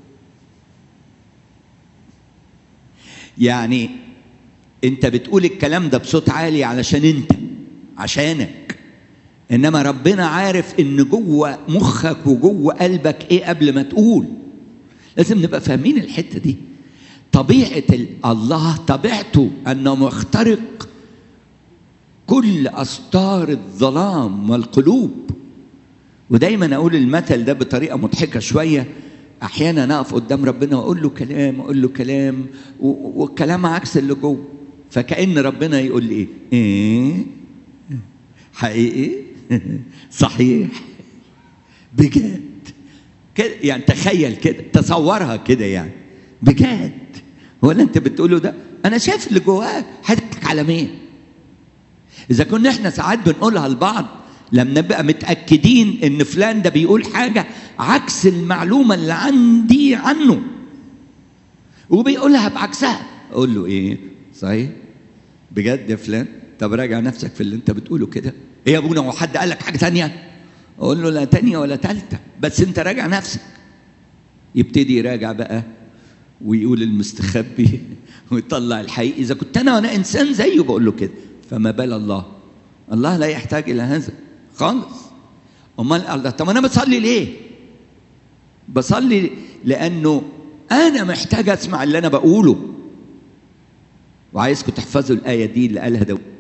Speaker 1: يعني انت بتقول الكلام ده بصوت عالي علشان انت عشانك انما ربنا عارف ان جوه مخك وجوه قلبك ايه قبل ما تقول لازم نبقى فاهمين الحته دي طبيعه الله طبيعته انه مخترق كل استار الظلام والقلوب ودايما اقول المثل ده بطريقه مضحكه شويه احيانا اقف قدام ربنا واقول له كلام اقول له كلام والكلام عكس اللي جوه فكأن ربنا يقول لي ايه؟ ايه؟ حقيقي؟ صحيح؟ بجد؟ كده يعني تخيل كده تصورها كده يعني بجد هو اللي انت بتقوله ده انا شايف اللي جواك حضرتك على مين؟ اذا كنا احنا ساعات بنقولها لبعض لما نبقى متاكدين ان فلان ده بيقول حاجه عكس المعلومه اللي عندي عنه وبيقولها بعكسها اقول له ايه صحيح بجد يا فلان طب راجع نفسك في اللي انت بتقوله كده ايه يا ابونا هو حد قال لك حاجه تانية اقول له لا تانية ولا تالتة بس انت راجع نفسك يبتدي يراجع بقى ويقول المستخبي ويطلع الحقيقي اذا كنت انا وانا انسان زيه بقول له كده فما بال الله الله لا يحتاج الى هذا خالص امال الله طب انا بصلي ليه بصلي لانه انا محتاج اسمع اللي انا بقوله وعايزكم تحفظوا الايه دي اللي قالها داود